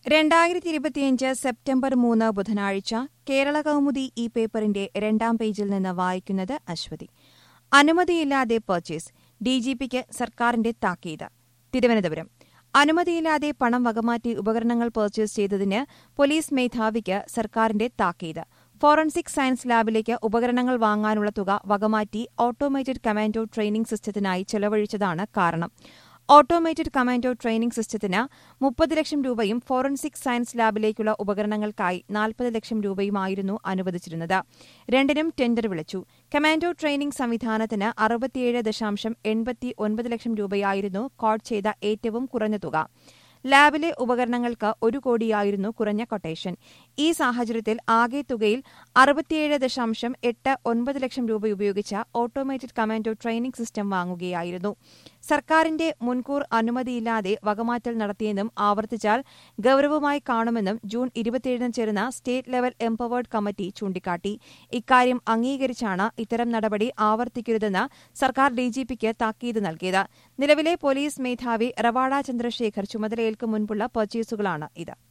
രണ്ടായിരത്തി ഇരുപത്തിയഞ്ച് സെപ്റ്റംബർ മൂന്ന് ബുധനാഴ്ച കേരള കൗമുദി ഈ പേപ്പറിന്റെ രണ്ടാം പേജിൽ നിന്ന് വായിക്കുന്നത് അശ്വതി അനുമതിയില്ലാതെ പർച്ചേസ് ഡിജിപിക്ക് സർക്കാരിന്റെ താക്കീത് തിരുവനന്തപുരം അനുമതിയില്ലാതെ പണം വകമാറ്റി ഉപകരണങ്ങൾ പർച്ചേസ് ചെയ്തതിന് പോലീസ് മേധാവിക്ക് സർക്കാരിന്റെ താക്കീത് ഫോറൻസിക് സയൻസ് ലാബിലേക്ക് ഉപകരണങ്ങൾ വാങ്ങാനുള്ള തുക വകമാറ്റി ഓട്ടോമേറ്റഡ് കമാൻഡോ ട്രെയിനിംഗ് സിസ്റ്റത്തിനായി ചെലവഴിച്ചതാണ് കാരണം ഓട്ടോമേറ്റഡ് കമാൻഡോ ട്രെയിനിംഗ് സിസ്റ്റത്തിന് മുപ്പത് ലക്ഷം രൂപയും ഫോറൻസിക് സയൻസ് ലാബിലേക്കുള്ള ഉപകരണങ്ങൾക്കായി നാൽപ്പത് ലക്ഷം രൂപയുമായിരുന്നു അനുവദിച്ചിരുന്നത് രണ്ടിനും ടെൻഡർ വിളിച്ചു കമാൻഡോ ട്രെയിനിംഗ് സംവിധാനത്തിന് അറുപത്തിയേഴ് ദശാംശം എൺപത്തി ഒൻപത് ലക്ഷം രൂപയായിരുന്നു കോഡ് ചെയ്ത ഏറ്റവും കുറഞ്ഞ തുക ലാബിലെ ഉപകരണങ്ങൾക്ക് ഒരു കോടിയായിരുന്നു കുറഞ്ഞ കൊട്ടേഷൻ ഈ സാഹചര്യത്തിൽ ആകെ തുകയിൽ അറുപത്തിയേഴ് ദശാംശം എട്ട് ഒൻപത് ലക്ഷം രൂപ ഉപയോഗിച്ച് ഓട്ടോമേറ്റഡ് കമാൻഡോ ട്രെയിനിംഗ് സിസ്റ്റം വാങ്ങുകയായിരുന്നു സർക്കാരിന്റെ മുൻകൂർ അനുമതിയില്ലാതെ വകമാറ്റൽ നടത്തിയെന്നും ആവർത്തിച്ചാൽ ഗൌരവമായി കാണുമെന്നും ജൂൺ ഇരുപത്തിയേഴിന് ചേർന്ന സ്റ്റേറ്റ് ലെവൽ എംപവേർഡ് കമ്മിറ്റി ചൂണ്ടിക്കാട്ടി ഇക്കാര്യം അംഗീകരിച്ചാണ് ഇത്തരം നടപടി ആവർത്തിക്കരുതെന്ന് സർക്കാർ ഡിജിപിക്ക് താക്കീത് നൽകിയത് നിലവിലെ പോലീസ് മേധാവി റവാഡ ചന്ദ്രശേഖർ ചുമതലയേൽക്കും മുൻപുള്ള പർച്ചേസുകളാണ് ഇത്